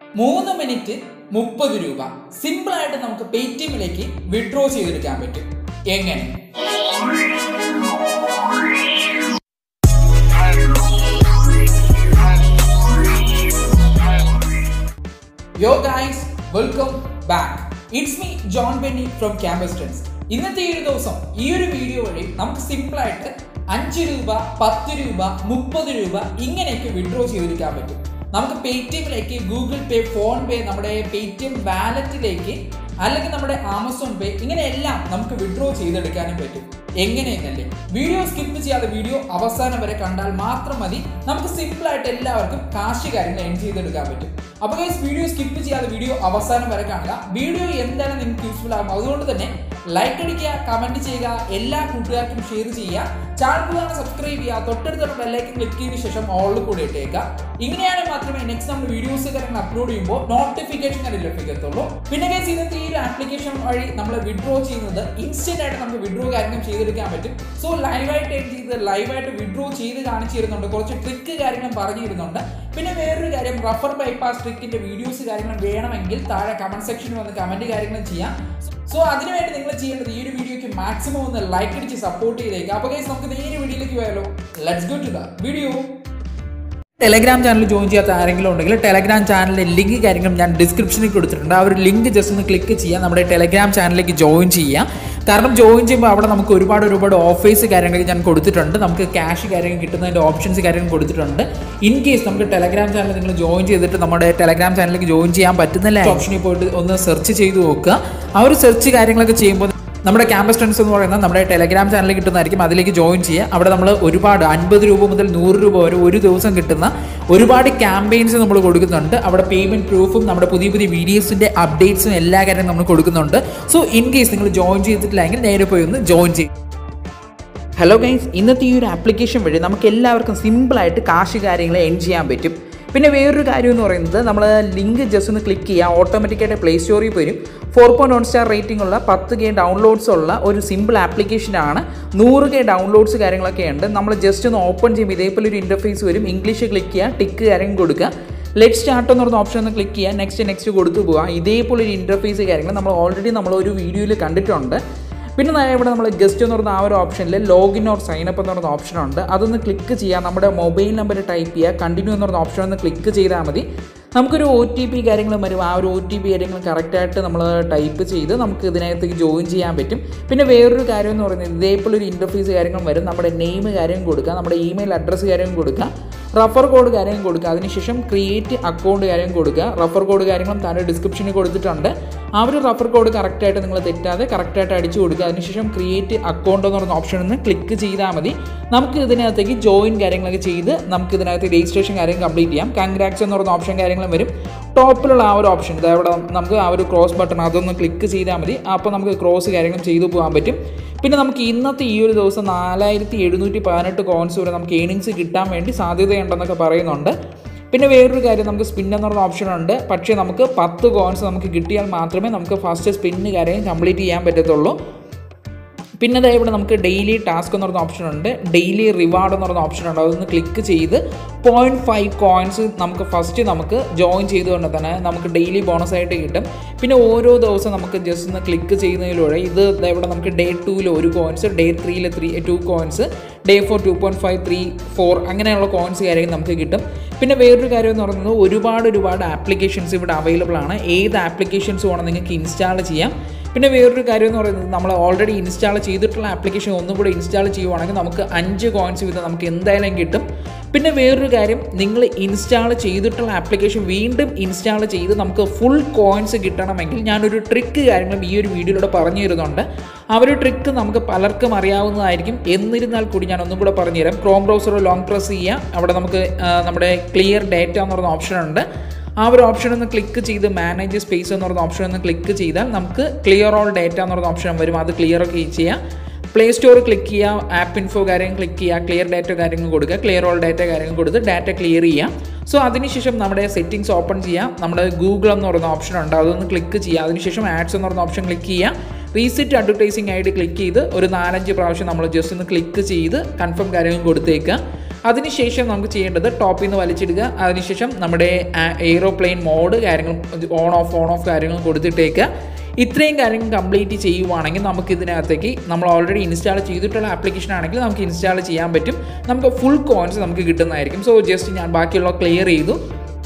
മൂന്ന് മിനിറ്റ് മുപ്പത് രൂപ സിമ്പിൾ ആയിട്ട് നമുക്ക് പേടിഎമ്മിലേക്ക് വിഡ്രോ ചെയ്തെടുക്കാൻ പറ്റും എങ്ങനെ yo guys welcome back it's me John Benny from Campus Trends ഇന്നത്തെ ഈ ഒരു ദിവസം ഈ ഒരു വീഡിയോ വഴി നമുക്ക് സിമ്പിൾ ആയിട്ട് അഞ്ച് രൂപ പത്ത് രൂപ മുപ്പത് രൂപ ഇങ്ങനെയൊക്കെ വിഡ്രോ ചെയ്തെടുക്കാൻ പറ്റും നമുക്ക് പേടിഎമ്മിലേക്ക് ഗൂഗിൾ പേ ഫോൺ പേ നമ്മുടെ പേടിഎം വാലറ്റിലേക്ക് അല്ലെങ്കിൽ നമ്മുടെ ആമസോൺ പേ ഇങ്ങനെയെല്ലാം നമുക്ക് വിഡ്രോ ചെയ്തെടുക്കാനും പറ്റും എങ്ങനെയെന്നല്ലേ വീഡിയോ സ്കിപ്പ് ചെയ്യാതെ വീഡിയോ അവസാനം വരെ കണ്ടാൽ മാത്രം മതി നമുക്ക് സിമ്പിൾ ആയിട്ട് എല്ലാവർക്കും കാശ് കാര്യങ്ങൾ എൻ ചെയ്തെടുക്കാൻ പറ്റും അപ്പോൾ ഗൈസ് വീഡിയോ സ്കിപ്പ് ചെയ്യാതെ വീഡിയോ അവസാനം വരെ കാണുക വീഡിയോ എന്തായാലും നിങ്ങൾക്ക് യൂസ്ഫുൾ ആകും അതുകൊണ്ട് തന്നെ ലൈക്ക് അടിക്കുക കമന്റ് ചെയ്യുക എല്ലാ കൂട്ടുകാർക്കും ഷെയർ ചെയ്യുക ചാനൽ കാണാൻ സബ്സ്ക്രൈബ് ചെയ്യുക തൊട്ടടുത്തുള്ള ബെല്ലൈക്കൻ ക്ലിക്ക് ചെയ്ത ശേഷം ഓളിൽ കൂടെ ഇട്ടേക്കുക ഇങ്ങനെയാണ് മാത്രമേ നെക്സ്റ്റ് നമ്മൾ വീഡിയോസ് കാര്യങ്ങൾ അപ്ലോഡ് ചെയ്യുമ്പോൾ നോട്ടിഫിക്കേഷൻ കാര്യം ലഭിക്കത്തുള്ളൂ പിന്നെ ഗൈസ് ഇന്നത്തെ ഈ ഒരു ആപ്ലിക്കേഷൻ വഴി നമ്മൾ വിഡ്രോ ചെയ്യുന്നത് ഇൻസ്റ്റന്റ് ആയിട്ട് നമുക്ക് വിഡ്രോ കാര്യങ്ങൾ ചെയ്തെടുക്കാൻ പറ്റും സോ ലൈവായിട്ട് എൻ ചെയ്ത് ലൈവായിട്ട് വിഡ്രോ ചെയ്ത് കാണിച്ചു തരുന്നുണ്ട് കുറച്ച് ട്രിക്ക് കാര്യങ്ങളും പറഞ്ഞു തരുന്നുണ്ട് പിന്നെ വേറൊരു കാര്യം റഫർ ബൈപ്പാസ് ട്രിക്കിന്റെ വീഡിയോസ് കാര്യങ്ങൾ വേണമെങ്കിൽ താഴെ കമന്റ് സെക്ഷനിൽ വന്ന് കമന്റ് കാര്യങ്ങളും ചെയ്യാം സോ അതിനുവേണ്ടി നിങ്ങൾ ചെയ്യേണ്ടത് ഈ ഒരു വീഡിയോക്ക് മാക്സിമം ഒന്ന് ലൈക്ക് അടിച്ച് സപ്പോർട്ട് ചെയ്തേക്കുക അപ്പോൾ ഗൈസ് നമുക്ക് നേരെ വീഡിയോയിലേക്ക് പോയാലോ let's go to the video Telegram channel join ചെയ്യാത്ത ആരെങ്കിലും ഉണ്ടെങ്കിൽ ടെലഗ്രാം ചാനലിൻ്റെ ലിങ്ക് കാര്യങ്ങളും ഞാൻ ഡിസ്ക്രിപ്ഷനിൽ കൊടുത്തിട്ടുണ്ട് ആ ഒരു ലിങ്ക് ജസ്റ്റ് ഒന്ന് ക്ലിക്ക് ചെയ്യുക നമ്മുടെ ടെലഗ്രാം ചാനലിലേക്ക് ജോയിൻ ചെയ്യാം കാരണം ജോയിൻ ചെയ്യുമ്പോൾ അവിടെ നമുക്ക് ഒരുപാട് ഒരുപാട് ഓഫേഴ്സ് കാര്യങ്ങളൊക്കെ ഞാൻ കൊടുത്തിട്ടുണ്ട് നമുക്ക് ക്യാഷ് കാര്യങ്ങൾ കിട്ടുന്നതിൻ്റെ ഓപ്ഷൻസ് കാര്യങ്ങൾ കൊടുത്തിട്ടുണ്ട് ഇൻ കേസ് നമുക്ക് ടെലഗ്രാം ചാനൽ നിങ്ങൾ ജോയിൻ ചെയ്തിട്ട് നമ്മുടെ ടെലഗ്രാം ചാനലിലേക്ക് ജോയിൻ ചെയ്യാൻ പറ്റുന്നില്ല ഓപ്ഷനിൽ പോയിട്ട് ഒന്ന് സെർച്ച് ചെയ്ത് നോക്കുക ആ ഒരു സെർച്ച് കാര്യങ്ങളൊക്കെ ചെയ്യുമ്പോൾ നമ്മുടെ ക്യാമ്പസ് ഫ്രണ്ട്സ് എന്ന് പറയുന്നത് നമ്മുടെ ടെലഗ്രാം ചാനലിൽ കിട്ടുന്നതായിരിക്കും അതിലേക്ക് ജോയിൻ ചെയ്യുക അവിടെ നമ്മൾ ഒരുപാട് അൻപത് രൂപ മുതൽ നൂറ് രൂപ വരെ ഒരു ദിവസം കിട്ടുന്ന ഒരുപാട് ക്യാമ്പയിൻസ് നമ്മൾ കൊടുക്കുന്നുണ്ട് അവിടെ പേയ്മെൻറ്റ് പ്രൂഫും നമ്മുടെ പുതിയ പുതിയ വീഡിയോസിൻ്റെ അപ്ഡേറ്റ്സും എല്ലാ കാര്യവും നമ്മൾ കൊടുക്കുന്നുണ്ട് സോ ഇൻ കേസ് നിങ്ങൾ ജോയിൻ ചെയ്തിട്ടില്ലെങ്കിൽ നേരെ പോയി ഒന്ന് ജോയിൻ ചെയ്യും ഹലോ ഗൈസ് ഇന്നത്തെ ഈ ഒരു ആപ്ലിക്കേഷൻ വഴി നമുക്ക് എല്ലാവർക്കും സിമ്പിളായിട്ട് കാശ് കാര്യങ്ങൾ എൻ ചെയ്യാൻ പറ്റും പിന്നെ വേറൊരു കാര്യം എന്ന് പറയുന്നത് നമ്മൾ ലിങ്ക് ജസ്റ്റ് ഒന്ന് ക്ലിക്ക് ചെയ്യുക ഓട്ടോമാറ്റിക്കായിട്ട് പ്ലേ സ്റ്റോറിൽ വരും four point one star rating ഉള്ള പത്ത് കെ ഡൗൺലോഡ്സ് ഉള്ള ഒരു സിമ്പിൾ ആപ്ലിക്കേഷനാണ് നൂറ് കെ ഡൗൺലോഡ്സ് കാര്യങ്ങളൊക്കെ ഉണ്ട് നമ്മൾ ജസ്റ്റ് ഒന്ന് ഓപ്പൺ ചെയ്യുമ്പോൾ ഇതേപോലെ ഒരു ഇൻ്റർഫേസ് വരും ഇംഗ്ലീഷ് ക്ലിക്ക് ചെയ്യുക ടിക്ക് കാര്യങ്ങൾ കൊടുക്കുക ലെറ്റ് സ്റ്റാർട്ട് എന്ന് പറഞ്ഞ ഓപ്ഷൻ ഒന്ന് ക്ലിക്ക് ചെയ്യുക നെക്സ്റ്റ് നെക്സ്റ്റ് കൊടുത്തു പോവുക ഇതേപോലെ ഒരു ഇൻ്റർഫേസ് കാര്യങ്ങൾ നമ്മൾ ഓൾറെഡി നമ്മൾ ഒരു വീഡിയോയിൽ കണ്ടിട്ടുണ്ട് പിന്നെ നേരെ ഇവിടെ നമ്മൾ ഗസ്റ്റ് എന്ന് പറയുന്ന ആ ഒരു ഓപ്ഷനിൽ ലോഗിൻ ഓർ സൈൻ അപ്പ് എന്ന് പറയുന്ന ഓപ്ഷൻ ഉണ്ട് അതൊന്ന് ക്ലിക്ക് ചെയ്യുക നമ്മുടെ മൊബൈൽ നമ്പർ ടൈപ്പ് ചെയ്യുക കണ്ടിന്യൂ എന്ന് പറയുന്ന ഓപ്ഷൻ ഒന്ന് ക്ലിക്ക് ചെയ്താൽ മതി നമുക്കൊരു ഒ ടി പി കാര്യങ്ങളും വരും ആ ഒരു ഒ ടി പി കാര്യങ്ങൾ കറക്റ്റായിട്ട് നമ്മൾ ടൈപ്പ് ചെയ്ത് നമുക്ക് ഇതിനകത്തേക്ക് ജോയിൻ ചെയ്യാൻ പറ്റും പിന്നെ വേറൊരു കാര്യം എന്ന് പറയുന്നത് ഇതേപോലെ ഒരു ഇൻ്റർഫേസ് കാര്യങ്ങളും വരും നമ്മുടെ നെയിം കാര്യം കൊടുക്കുക നമ്മുടെ ഇമെയിൽ അഡ്രസ്സ് കാര്യം കൊടുക്കുക റഫർ കോഡ് കാര്യം കൊടുക്കുക അതിനുശേഷം ക്രിയേറ്റ് അക്കൗണ്ട് കാര്യം കൊടുക്കുക റഫർ കോഡ് കാര്യങ്ങളും താഴെ ഡിസ്ക്രിപ്ഷനിൽ കൊടുത്തിട്ടുണ്ട് ആ ഒരു റഫർ കോഡ് കറക്റ്റായിട്ട് നിങ്ങൾ തെറ്റാതെ കറക്റ്റായിട്ട് അടിച്ചു കൊടുക്കുക അതിനുശേഷം ക്രിയേറ്റ് അക്കൗണ്ട് എന്ന് പറയുന്ന ഓപ്ഷൻ ഒന്ന് ക്ലിക്ക് ചെയ്താൽ മതി നമുക്ക് ഇതിനകത്തേക്ക് ജോയിൻ കാര്യങ്ങളൊക്കെ ചെയ്ത് നമുക്ക് ഇതിനകത്ത് രജിസ്ട്രേഷൻ കാര്യം കംപ്ലീറ്റ് ചെയ്യാം കൺഗ്രാക്സ് എന്ന് പറയുന്ന ഓപ്ഷൻ കാര്യങ്ങളും വരും ടോപ്പിലുള്ള ആ ഒരു ഓപ്ഷൻ അവിടെ നമുക്ക് ആ ഒരു ക്രോസ് ബട്ടൺ അതൊന്ന് ക്ലിക്ക് ചെയ്താൽ മതി അപ്പോൾ നമുക്ക് ക്രോസ് കാര്യങ്ങളും ചെയ്തു പോകാൻ പറ്റും പിന്നെ നമുക്ക് ഇന്നത്തെ ഈ ഒരു ദിവസം നാലായിരത്തി എഴുന്നൂറ്റി പതിനെട്ട് കോയിൻസ് വരെ നമുക്ക് ഏണിങ്സ് കിട്ടാൻ വേണ്ടി സാധ്യതയുണ്ടെന്നൊക്കെ പറയുന്നുണ്ട് പിന്നെ വേറൊരു കാര്യം നമുക്ക് സ്പിൻ എന്ന് പറഞ്ഞ ഓപ്ഷൻ ഉണ്ട് പക്ഷേ നമുക്ക് പത്ത് കോയിൻസ് നമുക്ക് കിട്ടിയാൽ മാത്രമേ നമുക്ക് ഫസ്റ്റ് സ്പിന്ന് കാര്യം കംപ്ലീറ്റ് ചെയ്യാൻ പറ്റത്തുള്ളൂ പിന്നെ അതായത് ഇവിടെ നമുക്ക് ഡെയിലി ടാസ്ക് എന്ന് പറയുന്ന ഓപ്ഷൻ ഉണ്ട് ഡെയിലി റിവാർഡ് എന്ന് പറയുന്ന ഓപ്ഷൻ ഉണ്ട് അതൊന്ന് ക്ലിക്ക് ചെയ്ത് പോയിൻറ്റ് ഫൈവ് കോയിൻസ് നമുക്ക് ഫസ്റ്റ് നമുക്ക് ജോയിൻ ചെയ്തുകൊണ്ട് തന്നെ നമുക്ക് ഡെയിലി ബോണസ് ആയിട്ട് കിട്ടും പിന്നെ ഓരോ ദിവസം നമുക്ക് ജസ്റ്റ് ഒന്ന് ക്ലിക്ക് ചെയ്യുന്നതിലൂടെ ഇത് ഇവിടെ നമുക്ക് ഡേ ടൂവിൽ ഒരു കോയിൻസ് ഡേ ത്രീയിൽ three two coins day four two point five three four അങ്ങനെയുള്ള കോയിൻസ് കാര്യം നമുക്ക് കിട്ടും പിന്നെ വേറൊരു കാര്യം എന്ന് പറയുന്നത് ഒരുപാട് ഒരുപാട് ആപ്ലിക്കേഷൻസ് ഇവിടെ അവൈലബിൾ ആണ് ഏത് ആപ്ലിക്കേഷൻസ് വേണം നിങ്ങൾക്ക് ഇൻസ്റ്റാൾ ചെയ്യാം പിന്നെ വേറൊരു കാര്യം എന്ന് പറയുന്നത് നമ്മൾ ഓൾറെഡി ഇൻസ്റ്റാൾ ചെയ്തിട്ടുള്ള ആപ്ലിക്കേഷൻ ഒന്നും കൂടെ ഇൻസ്റ്റാൾ ചെയ്യുവാണെങ്കിൽ നമുക്ക് അഞ്ച് കോയിൻസ് വീതം നമുക്ക് എന്തായാലും കിട്ടും പിന്നെ വേറൊരു കാര്യം നിങ്ങൾ ഇൻസ്റ്റാൾ ചെയ്തിട്ടുള്ള ആപ്ലിക്കേഷൻ വീണ്ടും ഇൻസ്റ്റാൾ ചെയ്ത് നമുക്ക് ഫുൾ കോയിൻസ് കിട്ടണമെങ്കിൽ ഞാനൊരു ട്രിക്ക് കാര്യങ്ങളും ഈ ഒരു വീഡിയോയിലൂടെ പറഞ്ഞു തരുന്നുണ്ട് ആ ഒരു ട്രിക്ക് നമുക്ക് പലർക്കും അറിയാവുന്നതായിരിക്കും എന്നിരുന്നാൽ കൂടി ഞാൻ ഒന്നും കൂടെ പറഞ്ഞുതരാം ക്രോം ബ്രൗസർ ലോങ് പ്രസ് ചെയ്യുക അവിടെ നമുക്ക് നമ്മുടെ ക്ലിയർ ഡേറ്റ എന്ന് പറയുന്ന ഓപ്ഷൻ ഉണ്ട് ആ ഒരു ഓപ്ഷൻ ഒന്ന് ക്ലിക്ക് ചെയ്ത് മാനേജ് സ്പേസ് എന്ന് പറയുന്ന ഓപ്ഷൻ ഒന്ന് ക്ലിക്ക് ചെയ്താൽ നമുക്ക് ക്ലിയർ ഓൾ ഡേറ്റ എന്ന് പറയുന്ന ഓപ്ഷൻ വരും അത് ക്ലിയർ ഒക്കെ ചെയ്യാം പ്ലേ സ്റ്റോർ ക്ലിക്ക് ചെയ്യുക ആപ്പ് ഇൻഫോ കാര്യം ക്ലിക്ക് ചെയ്യുക ക്ലിയർ ഡാറ്റ കാര്യങ്ങൾ കൊടുക്കുക ക്ലിയർ ഓൾ ഡാറ്റ കാര്യങ്ങൾ കൊടുത്ത് ഡാറ്റ ക്ലിയർ ചെയ്യുക സോ അതിനുശേഷം നമ്മുടെ സെറ്റിംഗ്സ് ഓപ്പൺ ചെയ്യാം നമ്മുടെ ഗൂഗിൾ എന്ന് പറയുന്ന ഓപ്ഷൻ ഉണ്ട് അതൊന്ന് ക്ലിക്ക് ചെയ്യുക അതിനുശേഷം ആഡ്സ് എന്ന് പറയുന്ന ഓപ്ഷൻ ക്ലിക്ക് ചെയ്യുക reset advertising I D click ചെയ്ത് ഒരു നാലഞ്ച് പ്രാവശ്യം നമ്മൾ ജസ്റ്റ് ഒന്ന് ക്ലിക്ക് ചെയ്ത് കൺഫേം കാര്യങ്ങൾ കൊടുത്തേക്കുക അതിനുശേഷം നമുക്ക് ചെയ്യേണ്ടത് ടോപ്പിൽ നിന്ന് വലിച്ചിടുക അതിനുശേഷം നമ്മുടെ എയ്റോപ്ലെയിൻ മോഡ് കാര്യങ്ങളും ഓൺ ഓഫ് ഓൺ ഓഫ് കാര്യങ്ങളും കൊടുത്തിട്ടേക്കുക ഇത്രയും കാര്യങ്ങൾ കംപ്ലീറ്റ് ചെയ്യുവാണെങ്കിൽ നമുക്ക് ഇതിനകത്തേക്ക് നമ്മൾ ഓൾറെഡി ഇൻസ്റ്റാൾ ചെയ്തിട്ടുള്ള ആപ്ലിക്കേഷൻ ആണെങ്കിൽ നമുക്ക് ഇൻസ്റ്റാൾ ചെയ്യാൻ പറ്റും നമുക്ക് ഫുൾ കോയിൻസ് നമുക്ക് കിട്ടുന്നതായിരിക്കും സോ ജസ്റ്റ് ഞാൻ ബാക്കിയുള്ള ക്ലിയർ ചെയ്തു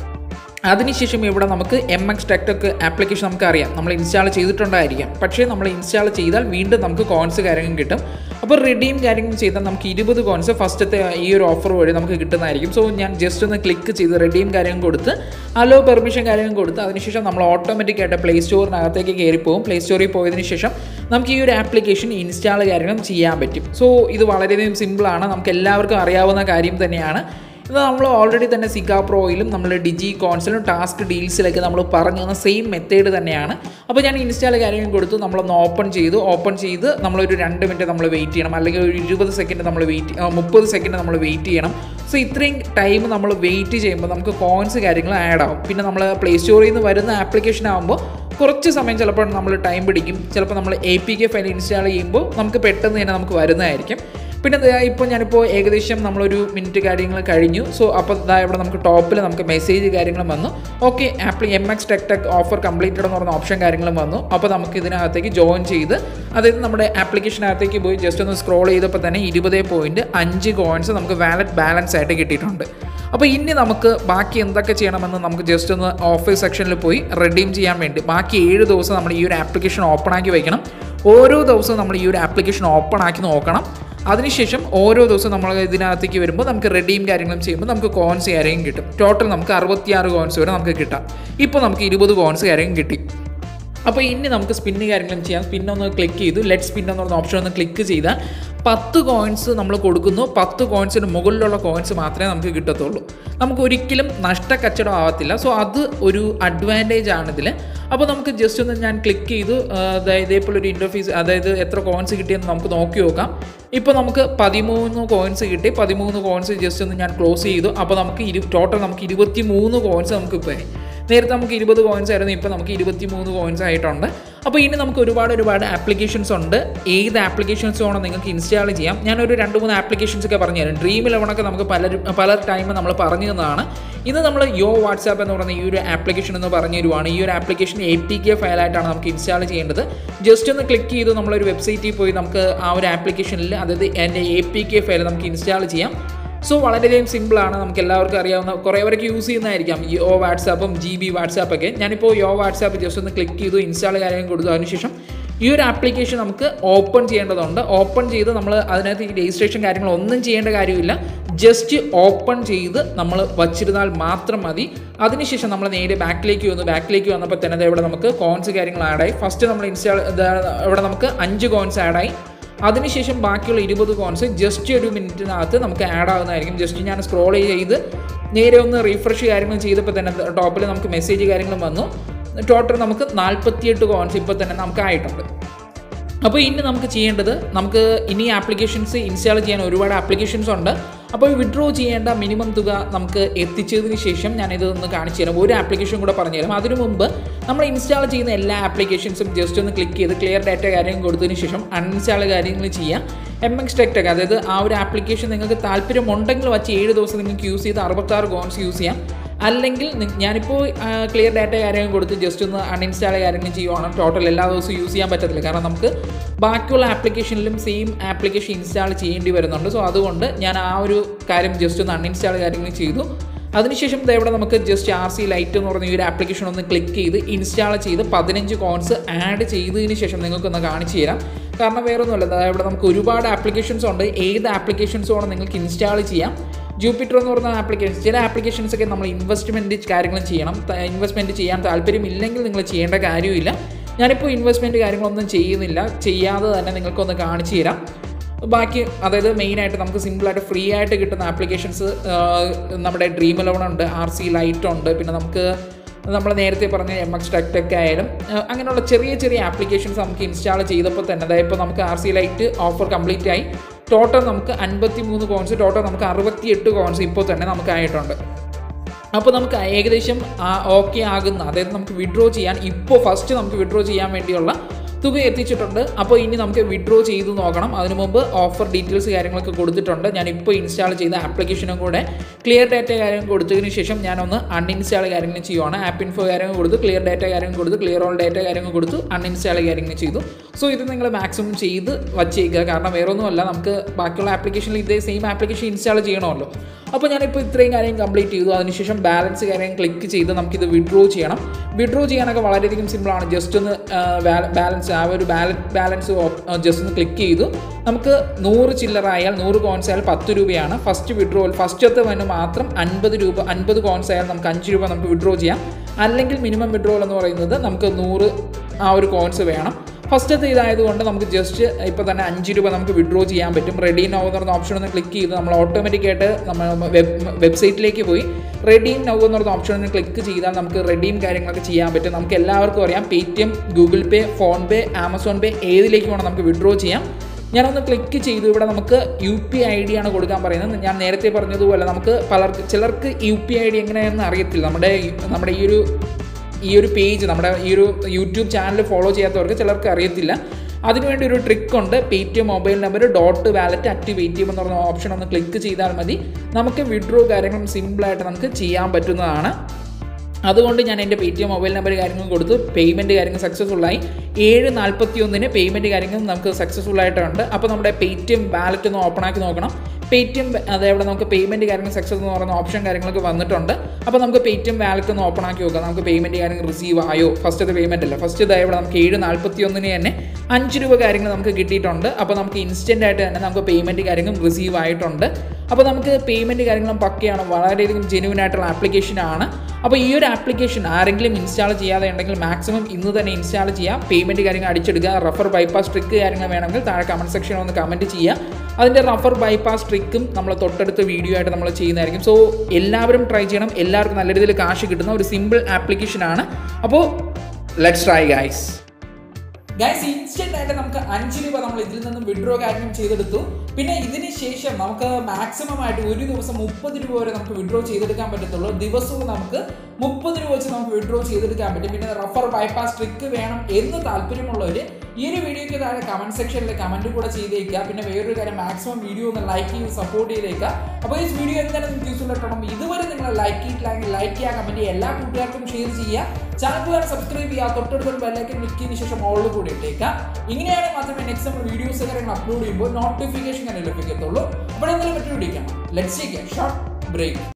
അതിനുശേഷം ഇവിടെ നമുക്ക് എം എക്സ് ടെക്ടൊക്കെ ആപ്ലിക്കേഷൻ നമുക്ക് അറിയാം നമ്മൾ ഇൻസ്റ്റാൾ ചെയ്തിട്ടുണ്ടായിരിക്കാം പക്ഷേ നമ്മൾ ഇൻസ്റ്റാൾ ചെയ്താൽ വീണ്ടും നമുക്ക് കോൺസ് കാര്യങ്ങൾ കിട്ടും അപ്പോൾ റിഡീം കാര്യങ്ങൾ ചെയ്താൽ നമുക്ക് ഇരുപത് കോൺസ് ഫസ്റ്റത്തെ ഈ ഒരു ഓഫർ വഴി നമുക്ക് കിട്ടുന്നതായിരിക്കും സോ ഞാൻ ജസ്റ്റ് ഒന്ന് ക്ലിക്ക് ചെയ്ത് റിഡീം കാര്യങ്ങൾ കൊടുത്ത് അലോ പെർമിഷൻ കാര്യങ്ങൾ കൊടുത്ത് അതിനുശേഷം നമ്മൾ ഓട്ടോമാറ്റിക് ആയിട്ട് പ്ലേ സ്റ്റോറിനകത്തേക്ക് കയറി പോകും പ്ലേ സ്റ്റോറിൽ പോയതിന് ശേഷം നമുക്ക് ഈ ഒരു ആപ്ലിക്കേഷൻ ഇൻസ്റ്റാൾ കാര്യങ്ങളും ചെയ്യാൻ പറ്റും സോ ഇത് വളരെയധികം സിമ്പിളാണ് നമുക്ക് എല്ലാവർക്കും അറിയാവുന്ന കാര്യം തന്നെയാണ് ഇത് നമ്മൾ ഓൾറെഡി തന്നെ സിഗാ പ്രോയിലും നമ്മൾ ഡിജി കോൺസിലും ടാസ്ക് ഡീൽസിലൊക്കെ നമ്മൾ പറഞ്ഞു തന്ന സെയിം മെത്തേഡ് തന്നെയാണ് അപ്പോൾ ഞാൻ ഇൻസ്റ്റാൾ കാര്യങ്ങൾ കൊടുത്തു നമ്മളൊന്ന് ഓപ്പൺ ചെയ്തു ഓപ്പൺ ചെയ്ത് നമ്മളൊരു രണ്ട് മിനിറ്റ് നമ്മൾ വെയിറ്റ് ചെയ്യണം അല്ലെങ്കിൽ ഒരു ഇരുപത് സെക്കൻഡ് നമ്മൾ വെയിറ്റ് മുപ്പത് സെക്കൻഡ് നമ്മൾ വെയിറ്റ് ചെയ്യണം സോ ഇത്രയും ടൈം നമ്മൾ വെയിറ്റ് ചെയ്യുമ്പോൾ നമുക്ക് കോയിൻസ് കാര്യങ്ങൾ ആഡ് ആവും പിന്നെ നമ്മൾ പ്ലേ സ്റ്റോറിൽ നിന്ന് വരുന്ന ആപ്ലിക്കേഷൻ ആകുമ്പോൾ കുറച്ച് സമയം ചിലപ്പോൾ നമ്മൾ ടൈം പിടിക്കും ചിലപ്പോൾ നമ്മൾ A P K file install ചെയ്യുമ്പോൾ നമുക്ക് പെട്ടെന്ന് തന്നെ നമുക്ക് വരുന്നതായിരിക്കും പിന്നെ ദാ ഇപ്പോൾ ഞാനിപ്പോൾ ഏകദേശം നമ്മളൊരു മിനിറ്റ് കാര്യങ്ങൾ കഴിഞ്ഞു സോ അപ്പോൾ ഇതാ ഇവിടെ നമുക്ക് ടോപ്പിൽ നമുക്ക് മെസ്സേജ് കാര്യങ്ങളും വന്നു okay Apple M X tech tech offer completed എന്ന് പറഞ്ഞ ഓപ്ഷൻ കാര്യങ്ങളും വന്നു അപ്പോൾ നമുക്ക് ഇതിനകത്തേക്ക് ജോയിൻ ചെയ്ത് അതായത് നമ്മുടെ ആപ്ലിക്കേഷനകത്തേക്ക് പോയി ജസ്റ്റ് ഒന്ന് സ്ക്രോൾ ചെയ്തപ്പോൾ തന്നെ ഇരുപത് പോയിൻറ്റ് അഞ്ച് കോയിൻസ് നമുക്ക് വാലറ്റ് ബാലൻസ് ആയിട്ട് കിട്ടിയിട്ടുണ്ട് അപ്പോൾ ഇനി നമുക്ക് ബാക്കി എന്തൊക്കെ ചെയ്യണമെന്ന് നമുക്ക് ജസ്റ്റ് ഒന്ന് ഓഫീസ് സെക്ഷനിൽ പോയി റെഡീം ചെയ്യാൻ വേണ്ടി ബാക്കി ഏഴ് ദിവസം നമ്മൾ ഈ ഒരു ആപ്ലിക്കേഷൻ ഓപ്പൺ ആക്കി വയ്ക്കണം ഓരോ ദിവസവും നമ്മൾ ഈ ഒരു ആപ്ലിക്കേഷൻ ഓപ്പൺ ആക്കി നോക്കണം അതിനുശേഷം ഓരോ ദിവസവും നമ്മൾ ഇതിനകത്തേക്ക് വരുമ്പോൾ നമുക്ക് റെഡീം കാര്യങ്ങളും ചെയ്യുമ്പോൾ നമുക്ക് കോൺസ് കാര്യവും കിട്ടും ടോട്ടൽ നമുക്ക് അറുപത്തിയാറ് കോൺസ് വരെ നമുക്ക് കിട്ടാം ഇപ്പോൾ നമുക്ക് ഇരുപത് കോൺസ് കാര്യവും കിട്ടി അപ്പോൾ ഇനി നമുക്ക് സ്പിന്ന് കാര്യങ്ങളും ചെയ്യാം സ്പിൻ ഒന്ന് ക്ലിക്ക് ചെയ്തു ലെറ്റ് സ്പിൻ എന്ന് പറഞ്ഞ ഓപ്ഷൻ ഒന്ന് ക്ലിക്ക് ചെയ്താൽ പത്ത് കോയിൻസ് നമ്മൾ കൊടുക്കുന്നു പത്ത് കോയിൻസിന് മുകളിലുള്ള കോയിൻസ് മാത്രമേ നമുക്ക് കിട്ടത്തുള്ളൂ നമുക്ക് ഒരിക്കലും നഷ്ടക്കച്ചവടം ആവത്തില്ല സോ അത് ഒരു അഡ്വാൻറ്റേജ് ആണ് ഇതിൽ അപ്പോൾ നമുക്ക് ജസ്റ്റ് ഒന്ന് ഞാൻ ക്ലിക്ക് ചെയ്തു അതായത് ഇതേപോലെ ഒരു ഇൻ്റർഫീസ് അതായത് എത്ര കോയിൻസ് കിട്ടിയെന്ന് നമുക്ക് നോക്കി നോക്കാം ഇപ്പോൾ നമുക്ക് പതിമൂന്ന് കോയിൻസ് കിട്ടി പതിമൂന്ന് കോയിൻസ് ജസ്റ്റ് ഒന്ന് ഞാൻ ക്ലോസ് ചെയ്തു അപ്പോൾ നമുക്ക് ഇരു ടോട്ടൽ നമുക്ക് ഇരുപത്തി മൂന്ന് കോയിൻസ് നമുക്ക് ഇപ്പോൾ ആയി നേരത്തെ നമുക്ക് ഇരുപത് കോയിൻസ് ആയിരുന്നു ഇപ്പോൾ നമുക്ക് ഇരുപത്തി മൂന്ന് കോയിൻസ് ആയിട്ടുണ്ട് അപ്പോൾ ഇനി നമുക്ക് ഒരുപാട് ഒരുപാട് ആപ്ലിക്കേഷൻസ് ഉണ്ട് ഏത് ആപ്ലിക്കേഷൻസ് വേണം നിങ്ങൾക്ക് ഇൻസ്റ്റാൾ ചെയ്യാം ഞാനൊരു രണ്ട് മൂന്ന് ആപ്ലിക്കേഷൻസ് ഒക്കെ പറഞ്ഞു തരാം ഡ്രീം ഇലവണൊക്കെ നമുക്ക് പലരും പല ടൈം നമ്മൾ പറഞ്ഞു തന്നതാണ് ഇത് നമ്മൾ യോ വാട്സാപ്പ് എന്ന് പറയുന്ന ഈ ഒരു ആപ്ലിക്കേഷൻ എന്ന് പറഞ്ഞു തരുവാണ് ഈ ഒരു ആപ്ലിക്കേഷൻ എ പി കെ ഫയലായിട്ടാണ് നമുക്ക് ഇൻസ്റ്റാൾ ചെയ്യേണ്ടത് ജസ്റ്റ് ഒന്ന് ക്ലിക്ക് ചെയ്ത് നമ്മളൊരു വെബ്സൈറ്റിൽ പോയി നമുക്ക് ആ ഒരു ആപ്ലിക്കേഷനിൽ അതായത് എൻ്റെ എ പി കെ ഫയൽ നമുക്ക് ഇൻസ്റ്റാൾ ചെയ്യാം സോ വളരെയധികം സിമ്പിളാണ് നമുക്ക് എല്ലാവർക്കും അറിയാവുന്ന കുറേ പേരൊക്കെ യൂസ് ചെയ്യുന്നതായിരിക്കാം യോ വാട്സാപ്പും ജി ബി വാട്സാപ്പൊക്കെ ഞാനിപ്പോൾ യോ വാട്സാപ്പ് ജസ്റ്റ് ഒന്ന് ക്ലിക്ക് ചെയ്തു ഇൻസ്റ്റാൾ കാര്യം കൊടുത്തു അതിനുശേഷം ഈ ഒരു ആപ്ലിക്കേഷൻ നമുക്ക് ഓപ്പൺ ചെയ്യേണ്ടതുണ്ട് ഓപ്പൺ ചെയ്ത് നമ്മൾ അതിനകത്ത് ഈ രജിസ്ട്രേഷൻ കാര്യങ്ങൾ ഒന്നും ചെയ്യേണ്ട കാര്യമില്ല ജസ്റ്റ് ഓപ്പൺ ചെയ്ത് നമ്മൾ വച്ചിരുന്നാൽ മാത്രം മതി അതിനുശേഷം നമ്മൾ നേരെ ബാക്കിലേക്ക് വന്നു ബാക്കിലേക്ക് വന്നപ്പോൾ തന്നെ ദേ ഇവിടെ നമുക്ക് കോൺസ് കാര്യങ്ങൾ ആഡായി ഫസ്റ്റ് നമ്മൾ ഇൻസ്റ്റാൾ ഇവിടെ നമുക്ക് അഞ്ച് കോൺസ് ആഡായി അതിനുശേഷം ബാക്കിയുള്ള ഇരുപത് കോൺസ് ജസ്റ്റ് ഒരു മിനിറ്റിനകത്ത് നമുക്ക് ആഡ് ആകുന്നതായിരിക്കും ജസ്റ്റ് ഞാൻ സ്ക്രോൾ ചെയ്ത് നേരെ ഒന്ന് റീഫ്രഷ് കാര്യങ്ങൾ ചെയ്തപ്പോൾ തന്നെ ടോപ്പിൽ നമുക്ക് മെസ്സേജ് കാര്യങ്ങളും വന്നു ടോട്ടൽ നമുക്ക് നാൽപ്പത്തിയെട്ട് കോൺസ് ഇപ്പോൾ തന്നെ നമുക്ക് ആയിട്ടുണ്ട് അപ്പോൾ ഇനി നമുക്ക് ചെയ്യേണ്ടത് നമുക്ക് ഇനി ആപ്ലിക്കേഷൻസ് ഇൻസ്റ്റാൾ ചെയ്യാൻ ഒരുപാട് ആപ്ലിക്കേഷൻസ് ഉണ്ട് അപ്പോൾ വിഡ്രോ ചെയ്യേണ്ട മിനിമം തുക നമുക്ക് എത്തിച്ചതിന് ശേഷം ഞാനിത് ഒന്ന് കാണിച്ചു തരാം ഒരു ആപ്ലിക്കേഷൻ കൂടെ പറഞ്ഞുതരാം അതിനു മുമ്പ് നമ്മൾ ഇൻസ്റ്റാൾ ചെയ്യുന്ന എല്ലാ ആപ്ലിക്കേഷൻസും ജസ്റ്റ് ഒന്ന് ക്ലിക്ക് ചെയ്ത് ക്ലിയർ ഡാറ്റ കാര്യങ്ങൾ കൊടുത്തതിന് ശേഷം അൺഇൻസ്റ്റാൾ കാര്യങ്ങൾ ചെയ്യാം എം എക്സ് ടെക്ടെക് അതായത് ആ ഒരു ആപ്ലിക്കേഷൻ നിങ്ങൾക്ക് താല്പര്യമുണ്ടെങ്കിൽ വച്ച് ഏഴ് ദിവസം നിങ്ങൾക്ക് യൂസ് ചെയ്ത് അറുപത്താറ് ഗോൺസ് യൂസ് ചെയ്യാം അല്ലെങ്കിൽ നി- ഞാനിപ്പോൾ ക്ലിയർ ഡാറ്റ കാര്യങ്ങൾ കൊടുത്ത് ജസ്റ്റ് ഒന്ന് അൺഇൻസ്റ്റാൾ കാര്യങ്ങൾ ചെയ്യുവാണ് ടോട്ടൽ എല്ലാ ദിവസവും യൂസ് ചെയ്യാൻ പറ്റത്തില്ല കാരണം നമുക്ക് ബാക്കിയുള്ള ആപ്ലിക്കേഷനിലും സെയിം ആപ്ലിക്കേഷൻ ഇൻസ്റ്റാൾ ചെയ്യേണ്ടി വരുന്നുണ്ട് സോ അതുകൊണ്ട് ഞാൻ ആ ഒരു കാര്യം ജസ്റ്റ് ഒന്ന് അൺഇൻസ്റ്റാൾ കാര്യങ്ങൾ ചെയ്തു അതിനുശേഷം ദേ ഇവിടെ നമുക്ക് ജസ്റ്റ് ആർ സി ലൈറ്റ് എന്ന് പറഞ്ഞ ഈ ഒരു ആപ്ലിക്കേഷൻ ഒന്ന് ക്ലിക്ക് ചെയ്ത് ഇൻസ്റ്റാൾ ചെയ്ത് പതിനഞ്ച് കോൺസ് ആഡ് ചെയ്തതിന് ശേഷം നിങ്ങൾക്കൊന്ന് കാണിച്ചു തരാം കാരണം വേറെ ഒന്നുമല്ല ദാ ഇവിടെ നമുക്ക് ഒരുപാട് ആപ്ലിക്കേഷൻസ് ഉണ്ട് ഏത് ആപ്ലിക്കേഷൻസ് വേണം നിങ്ങൾക്ക് ഇൻസ്റ്റാൾ ചെയ്യാം ജൂപ്പിറ്റർ എന്ന് പറയുന്ന ആപ്ലിക്കേഷൻ ചില ആപ്ലിക്കേഷൻസ് ഒക്കെ നമ്മൾ ഇൻവെസ്റ്റ്മെൻറ്റ് കാര്യങ്ങളും ചെയ്യണം ഇൻവെസ്റ്റ്മെൻറ്റ് ചെയ്യാൻ താല്പര്യമില്ലെങ്കിൽ നിങ്ങൾ ചെയ്യേണ്ട കാര്യമില്ല ഞാനിപ്പോൾ ഇൻവെസ്റ്റ്മെൻറ്റ് കാര്യങ്ങളൊന്നും ചെയ്യുന്നില്ല ചെയ്യാതെ തന്നെ നിങ്ങൾക്കൊന്ന് കാണിച്ചു തരാം ബാക്കി അതായത് മെയിനായിട്ട് നമുക്ക് സിമ്പിളായിട്ട് ഫ്രീ ആയിട്ട് കിട്ടുന്ന ആപ്ലിക്കേഷൻസ് നമ്മുടെ ഡ്രീം ഇലവൺ ഉണ്ട് ആർ സി ലൈറ്റ് ഉണ്ട് പിന്നെ നമുക്ക് നമ്മൾ നേരത്തെ പറഞ്ഞ എം എക്സ് ടെക് ടെക് ആയാലും ആ, അങ്ങനെയുള്ള ചെറിയ ചെറിയ ആപ്ലിക്കേഷൻസ് നമുക്ക് ഇൻസ്റ്റാൾ ചെയ്തപ്പോൾ തന്നെ അതായത് ഇപ്പോൾ നമുക്ക് R C light offer complete ആയി ടോട്ടൽ നമുക്ക് അൻപത്തി മൂന്ന് കോൺസ് ടോട്ടൽ നമുക്ക് അറുപത്തിയെട്ട് കോൺസ് ഇപ്പോൾ തന്നെ നമുക്ക് ആയിട്ടുണ്ട് അപ്പോൾ നമുക്ക് ഏകദേശം ഓക്കെ ആകുന്ന അതായത് നമുക്ക് വിഡ്രോ ചെയ്യാൻ ഇപ്പോൾ ഫസ്റ്റ് നമുക്ക് വിഡ്രോ ചെയ്യാൻ വേണ്ടിയുള്ള തുക എത്തിച്ചിട്ടുണ്ട് അപ്പോൾ ഇനി നമുക്ക് വിഡ്രോ ചെയ്ത് നോക്കണം അതിനു മുമ്പ് ഓഫർ ഡീറ്റെയിൽസ് കാര്യങ്ങളൊക്കെ കൊടുത്തിട്ടുണ്ട് ഞാൻ ഇപ്പോൾ ഇൻസ്റ്റാൾ ചെയ്ത ആപ്ലിക്കേഷനും കൂടെ ക്ലിയർ ഡാറ്റ കാര്യം കൊടുത്തതിന് ശേഷം ഞാനൊന്ന് അൺഇൻസ്റ്റാൾ കാര്യങ്ങൾ ചെയ്യുവാണ് ആപ്പ് ഇൻഫോ കാര്യങ്ങൾ കൊടുത്തു ക്ലിയർ ഡാറ്റ കാര്യങ്ങൾ കൊടുത്തു ക്ലിയർ ഓൾ ഡാറ്റ കാര്യങ്ങൾ കൊടുത്തു അൺഇൻസ്റ്റാൾ കാര്യങ്ങൾ ചെയ്തു സോ ഇത് നിങ്ങൾ മാക്സിമം ചെയ്ത് വച്ചേക്കുക കാരണം വേറെ ഒന്നുമല്ല നമുക്ക് ബാക്കിയുള്ള ആപ്ലിക്കേഷനിൽ ഇതേ സെയിം ആപ്ലിക്കേഷൻ ഇൻസ്റ്റാൾ ചെയ്യണമല്ലോ അപ്പോൾ ഞാനിപ്പോൾ ഇത്രയും കാര്യം കംപ്ലീറ്റ് ചെയ്തു അതിനുശേഷം ബാലൻസ് കാര്യം ക്ലിക്ക് ചെയ്ത് നമുക്കിത് വിഡ്രോ ചെയ്യണം വിഡ്രോ ചെയ്യാനൊക്കെ വളരെയധികം സിമ്പിളാണ് ജസ്റ്റ് ഒന്ന് ബാലൻസ് ആ ഒരു ബാലൻസ് ജസ്റ്റ് ഒന്ന് ക്ലിക്ക് ചെയ്തു നമുക്ക് നൂറ് ചില്ലറായാൽ നൂറ് കോയിൻസ് ആയാൽ പത്ത് രൂപയാണ് ഫസ്റ്റ് വിഡ്രോ ഫസ്റ്റത്തെ വന്ന് മാത്രം അൻപത് രൂപ അൻപത് കോയിൻസ് ആയാൽ നമുക്ക് അഞ്ച് രൂപ നമുക്ക് വിഡ്രോ ചെയ്യാം അല്ലെങ്കിൽ മിനിമം വിഡ്രോൾ എന്ന് പറയുന്നത് നമുക്ക് നൂറ് ആ ഒരു കോയിൻസ് വേണം ഫസ്റ്റത്തെ ഇതായതുകൊണ്ട് നമുക്ക് ജസ്റ്റ് ഇപ്പോൾ തന്നെ അഞ്ച് രൂപ നമുക്ക് വിഡ്രോ ചെയ്യാൻ പറ്റും റെഡി നൗ എന്ന് പറഞ്ഞ ഓപ്ഷൻ ഒന്ന് ക്ലിക്ക് ചെയ്ത് നമ്മൾ ഓട്ടോമാറ്റിക്കായിട്ട് നമ്മൾ വെബ് വെബ്സൈറ്റിലേക്ക് പോയി റെഡീം നൗ എന്ന് പറഞ്ഞ ഓപ്ഷൻ ഒന്ന് ക്ലിക്ക് ചെയ്താൽ നമുക്ക് റെഡീം കാര്യങ്ങളൊക്കെ ചെയ്യാൻ പറ്റും നമുക്ക് എല്ലാവർക്കും അറിയാം Paytm Google Pay PhonePe Amazon Pay ഏതിലേക്ക് വേണം നമുക്ക് വിഡ്രോ ചെയ്യാം ഞാനൊന്ന് ക്ലിക്ക് ചെയ്തു ഇവിടെ നമുക്ക് യു പി ഐ ഡി ആണ് കൊടുക്കാൻ പറയുന്നത് ഞാൻ നേരത്തെ പറഞ്ഞതുപോലെ നമുക്ക് പലർക്ക് ചിലർക്ക് യു പി ഐ ഡി എങ്ങനെയാണെന്ന് അറിയത്തില്ല നമ്മുടെ നമ്മുടെ ഈ ഒരു ഈ ഒരു പേജ് നമ്മുടെ ഈ ഒരു യൂട്യൂബ് ചാനൽ ഫോളോ ചെയ്യാത്തവർക്ക് ചിലർക്ക് അറിയത്തില്ല അതിനുവേണ്ടി ഒരു ട്രിക്ക് ഉണ്ട് Paytm mobile number dot wallet at Paytm എന്ന് പറഞ്ഞ ഓപ്ഷൻ ഒന്ന് ക്ലിക്ക് ചെയ്താൽ മതി നമുക്ക് വിഡ്രോ കാര്യങ്ങളും സിമ്പിളായിട്ട് നമുക്ക് ചെയ്യാൻ പറ്റുന്നതാണ് അതുകൊണ്ട് ഞാൻ എൻ്റെ Paytm mobile number കാര്യങ്ങൾ കൊടുത്തു പേയ്മെൻറ്റ് കാര്യങ്ങൾ സക്സസ്ഫുള്ളായി ഏഴ് നാൽപ്പത്തി ഒന്നിന് പേയ്മെൻറ്റ് കാര്യങ്ങൾ നമുക്ക് സക്സസ്ഫുൾ ആയിട്ടുണ്ട് അപ്പോൾ നമ്മുടെ പേ ടി എം വാലറ്റ് ഒന്ന് ഓപ്പൺ ആക്കി നോക്കണം പേ ടി എം അതേപോലെ നമുക്ക് പേയ്മെൻറ്റ് കാര്യങ്ങൾ സക്സസ് എന്ന് പറയുന്ന ഓപ്ഷൻ കാര്യങ്ങളൊക്കെ വന്നിട്ടുണ്ട് അപ്പോൾ നമുക്ക് പേ ടി എം വാലറ്റ് ഒന്ന് ഓപ്പൺ ആക്കി നോക്കാം നമുക്ക് പേയ്മെൻറ്റ് കാര്യങ്ങൾ റിസീവ് ആയോ ഫസ്റ്റത്തെ പേയ്മെൻറ്റ് അല്ല ഫസ്റ്റ് ഇതാ ഇവിടെ നമുക്ക് ഏഴ് നാൽപ്പത്തി ഒന്നിന് തന്നെ അഞ്ച് രൂപ കാര്യങ്ങൾ നമുക്ക് കിട്ടിയിട്ടുണ്ട് അപ്പോൾ നമുക്ക് ഇൻസ്റ്റൻ്റ് ആയിട്ട് തന്നെ നമുക്ക് പേയ്മെൻറ്റ് കാര്യങ്ങൾ റിസീവ് ആയിട്ടുണ്ട് അപ്പോൾ നമുക്ക് പേയ്മെൻറ്റ് കാര്യങ്ങളും പക്കയാണ് വളരെയധികം ജെനുവിൻ ആയിട്ടുള്ള ആപ്ലിക്കേഷനാണ് അപ്പോൾ ഈ ഒരു ആപ്ലിക്കേഷൻ ആരെങ്കിലും ഇൻസ്റ്റാൾ ചെയ്യാതെ ഉണ്ടെങ്കിൽ മാക്സിമം ഇന്ന് തന്നെ ഇൻസ്റ്റാൾ ചെയ്യാം പേയ്മെൻറ്റ് കാര്യങ്ങൾ അടിച്ചെടുക്കുക റഫർ ബൈപ്പാസ് ട്രിക്ക് കാര്യങ്ങൾ വേണമെങ്കിൽ താഴെ കമൻറ്റ് സെക്ഷനിൽ ഒന്ന് കമൻറ്റ് ചെയ്യുക അതിൻ്റെ റഫർ ബൈപ്പാസ് ട്രിക്കും നമ്മൾ തൊട്ടടുത്ത വീഡിയോ ആയിട്ട് നമ്മൾ ചെയ്യുന്നതായിരിക്കും സോ എല്ലാവരും ട്രൈ ചെയ്യണം എല്ലാവർക്കും നല്ല രീതിയിൽ കാശ് കിട്ടുന്ന ഒരു സിമ്പിൾ ആപ്ലിക്കേഷനാണ് അപ്പോൾ let's try guys guys instant ആയിട്ട് നമുക്ക് അഞ്ച് രൂപ നമ്മൾ ഇതിൽ നിന്നും വിഡ്രോ കാര്യം ചെയ്തെടുത്തു പിന്നെ ഇതിന് ശേഷം നമുക്ക് മാക്സിമം ആയിട്ട് ഒരു ദിവസം മുപ്പത് രൂപ വരെ നമുക്ക് വിഡ്രോ ചെയ്തെടുക്കാൻ പറ്റത്തുള്ളൂ ദിവസവും നമുക്ക് മുപ്പത് രൂപ വെച്ച് നമുക്ക് വിഡ്രോ ചെയ്തെടുക്കാൻ പറ്റും പിന്നെ റഫർ ബൈപ്പാസ് ട്രിക്ക് വേണം എന്ന് താല്പര്യമുള്ളവർ ഈ ഒരു വീഡിയോയ്ക്ക് താഴെ കമന്റ് സെക്ഷനിൽ കമന്റ് കൂടെ ചെയ്തേക്കുക പിന്നെ വേറൊരു കാര്യം മാക്സിമം വീഡിയോ ഒന്ന് ലൈക്ക് ചെയ്ത് സപ്പോർട്ട് ചെയ്തേക്കുക അപ്പോൾ ഈ വീഡിയോ എന്തായാലും നിങ്ങൾക്ക് യൂസ്ഫുൾ ആയിട്ടണം ഇതുവരെ നിങ്ങൾ ലൈക്ക് ചെയ്തിട്ടില്ലെങ്കിൽ ലൈക്ക് ചെയ്യുക കമന്റ് ചെയ്യുക എല്ലാ കൂട്ടുകാർക്കും ഷെയർ ചെയ്യുക ചാനൽ സബ്സ്ക്രൈബ് ചെയ്യുക തൊട്ടടുത്ത ബെല്ലൈക്കൻ ക്ലിക്ക് ചെയ്തതിനു ശേഷം ഓളിൽ കൂടി ഇട്ടേക്കാം ഇങ്ങനെയാണെങ്കിൽ മാത്രമേ നെക്സ്റ്റ് നമ്മൾ വീഡിയോസ് കാര്യങ്ങൾ അപ്ലോഡ് ചെയ്യുമ്പോൾ നോട്ടിഫിക്കേഷൻ തന്നെ ലഭിക്കത്തുള്ളൂ അപ്പോൾ എന്തായാലും മറ്റൊരു video let's take short break